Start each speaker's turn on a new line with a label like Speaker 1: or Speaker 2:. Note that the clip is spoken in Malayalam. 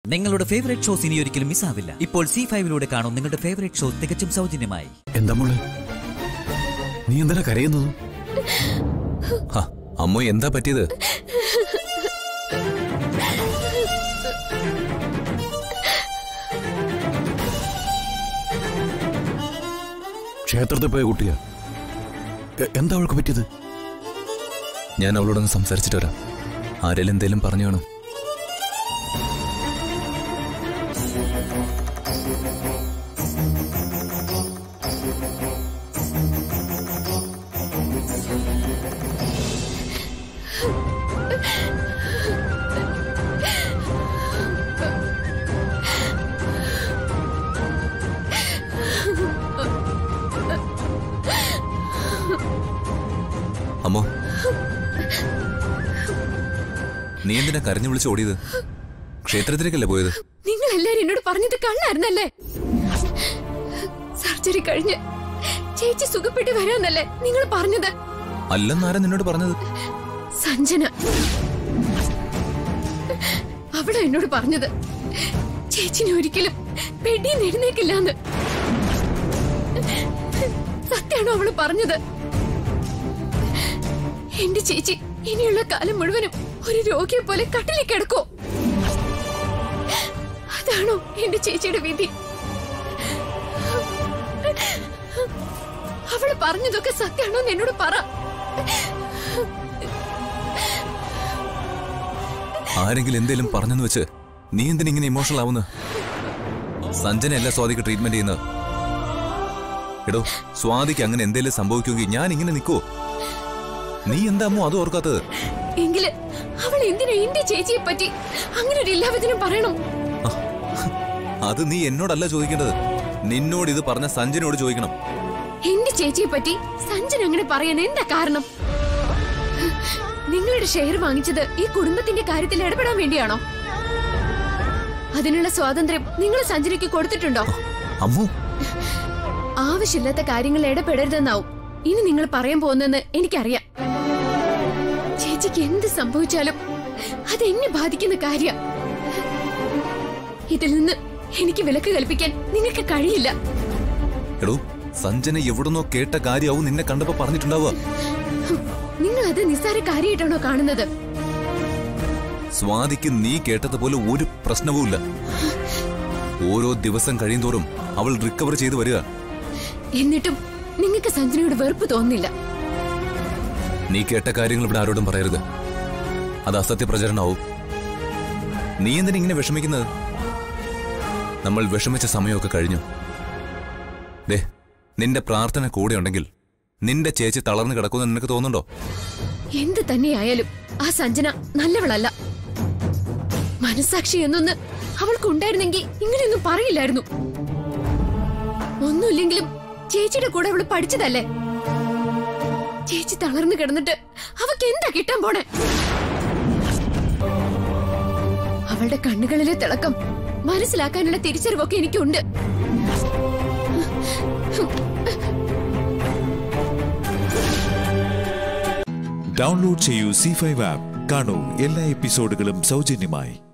Speaker 1: നിങ്ങളുടെ ഫേവറേറ്റ് ഷോസ് ഇനി ഒരിക്കലും മിസ്സാവില്ല ഇപ്പോൾ സി ഫൈവിലൂടെ കാണും നിങ്ങളുടെ ഫേവറേറ്റ് ഷോ തികച്ചും സൗജന്യമായി
Speaker 2: എന്താ മോളെ നീ എന്തിനാ കരയുന്നത്
Speaker 3: ഹ, അമ്മു എന്താ പറ്റിയത്
Speaker 2: ക്ഷേത്രത്തിൽ പോയ കുട്ടിയാ എ- എന്താ അവൾക്ക് പറ്റിയത്
Speaker 3: ഞാൻ അവളോടൊന്ന് സംസാരിച്ചിട്ട് വരാം ആരെങ്കിലും എന്തേലും പറഞ്ഞു കാണും അമ്മോ നീ എന്തിനാ കരഞ്ഞു വിളിച്ച് ഓടിയത് ക്ഷേത്രത്തിലേക്കല്ലേ പോയത്
Speaker 4: നിങ്ങൾ എല്ലാരും എന്നോട് പറഞ്ഞത് കണ്ണായിരുന്നല്ലേ സർജറി കഴിഞ്ഞ് ചേച്ചി സുഖപ്പെട്ട് വരാന്നല്ലേ നിങ്ങൾ പറഞ്ഞത്
Speaker 3: അല്ലെന്നാരാ നിന്നോട് പറഞ്ഞത്
Speaker 4: സഞ്ജന അവളാ എന്നോട് പറഞ്ഞത് ചേച്ചിനെ ഒരിക്കലും പെട്ടിന്ന് എഴുന്നേക്കില്ലാന്ന് സത്യാണോ അവള് പറഞ്ഞത് എന്റെ ചേച്ചി ഇനിയുള്ള കാലം മുഴുവനും ഒരു രോഗിയെ പോലെ കട്ടിലിൽ കിടക്കോ അതാണോ എന്റെ ചേച്ചിയുടെ വിധി അവള് പറഞ്ഞതൊക്കെ സത്യാണോ എന്ന് എന്നോട് പറ
Speaker 3: ആരെങ്കിലും എന്തേലും പറഞ്ഞെന്ന് വെച്ച് നീ എന്തിനാ ഇങ്ങനെ ഇമോഷണൽ ആവുന്നു സഞ്ജനയല്ല സ്വാതിക്ക് ട്രീറ്റ്മെന്റ് ചെയ്യുന്നത് എടോ സ്വാതിക്ക് അങ്ങനെ എന്തേലും സംഭവിക്കുമെങ്കിൽ ഞാൻ ഇങ്ങനെ നിൽക്കുവോ നീ എന്താ അമ്മോ അത് ഓർക്കാത്തത്
Speaker 4: എങ്കില് അവൾ എന്തിനാ എന്റെ ചേച്ചിയെ പറ്റി അങ്ങനെ ഒരു എല്ലാവചനം പറയണം
Speaker 3: അത് നീ എന്നോടല്ല ചോദിക്കേണ്ടത് നിന്നോട് ഇത് പറഞ്ഞ സഞ്ജനോട് ചോദിക്കണം
Speaker 4: എന്റെ ചേച്ചിയെ പറ്റി സഞ്ജൻ അങ്ങനെ പറയാൻ എന്താ കാരണം നിങ്ങളുടെ ഷെയർ വാങ്ങിച്ചത് ഈ കുടുംബത്തിന്റെ കാര്യത്തിൽ ഇടപെടാൻ വേണ്ടിയാണോ അതിനുള്ള സ്വാതന്ത്ര്യം നിങ്ങൾ സഞ്ജനയ്ക്ക് കൊടുത്തിട്ടുണ്ടോ
Speaker 3: അമ്മു
Speaker 4: ആവശ്യമില്ലാത്ത കാര്യങ്ങൾ ഇടപെടരുതെന്നാവും ഇനി നിങ്ങൾ പറയാൻ പോകുന്നെന്ന് എനിക്കറിയാം ചേച്ചിക്ക് എന്ത് സംഭവിച്ചാലും അത് എന്നെ ബാധിക്കുന്ന കാര്യം ഇതിൽ നിന്ന് എനിക്ക് വിലക്ക് കൽപ്പിക്കാൻ നിങ്ങൾക്ക് കഴിയില്ല
Speaker 3: എടോ സഞ്ജന എവിടുന്നോ കേട്ട കാര്യമാവും നിന്നെ കണ്ടപ്പോ പറഞ്ഞിട്ടുണ്ടാവുക
Speaker 4: നിങ്ങൾ അത് നിസ്സാര കാര്യമായിട്ടാണോ കാണുന്നത്
Speaker 3: സ്വാതിക്ക് നീ കേട്ടതുപോലെ ഒരു പ്രശ്നവുമില്ല ഓരോ ദിവസം കഴിയുന്തോറും അവൾ റിക്കവർ ചെയ്തു വരിക
Speaker 4: എന്നിട്ടും നിങ്ങൾക്ക് സഞ്ജനയോട് വെറുപ്പ് തോന്നുന്നില്ല
Speaker 3: നീ കേട്ട കാര്യങ്ങൾ ഇവിടെ ആരോടും പറയരുത് അത് അസത്യപ്രചരണമാവും നീ എന്തിനാ ഇങ്ങനെ വിഷമിക്കുന്നത് നമ്മൾ വിഷമിച്ച സമയമൊക്കെ കഴിഞ്ഞു ദേ നിന്റെ പ്രാർത്ഥന കൂടെ ഉണ്ടെങ്കിൽ നിന്റെ ചേച്ചി തളർന്നു കിടക്കുമെന്ന് നിനക്ക് തോന്നുന്നുണ്ടോ
Speaker 4: എന്ത് തന്നെയായാലും ആ സഞ്ജന നല്ലവളല്ല മനസാക്ഷി എന്നൊന്ന് അവൾക്കുണ്ടായിരുന്നെങ്കിൽ ഇങ്ങനെയൊന്നും പറയില്ലായിരുന്നു ഒന്നുമില്ലെങ്കിലും ചേച്ചിയുടെ കൂടെ അവള് പഠിച്ചതല്ലേ ചേച്ചി തളർന്നു കിടന്നിട്ട് അവക്ക് എന്താ കിട്ടാൻ പോണേ അവളുടെ കണ്ണുകളിലെ തിളക്കം മനസ്സിലാക്കാനുള്ള തിരിച്ചറിവൊക്കെ എനിക്കുണ്ട്
Speaker 5: ഡൗൺലോഡ് ചെയ്യൂ സി ഫൈവ് ആപ്പ് കാണൂ എല്ലാ എപ്പിസോഡുകളും സൗജന്യമായി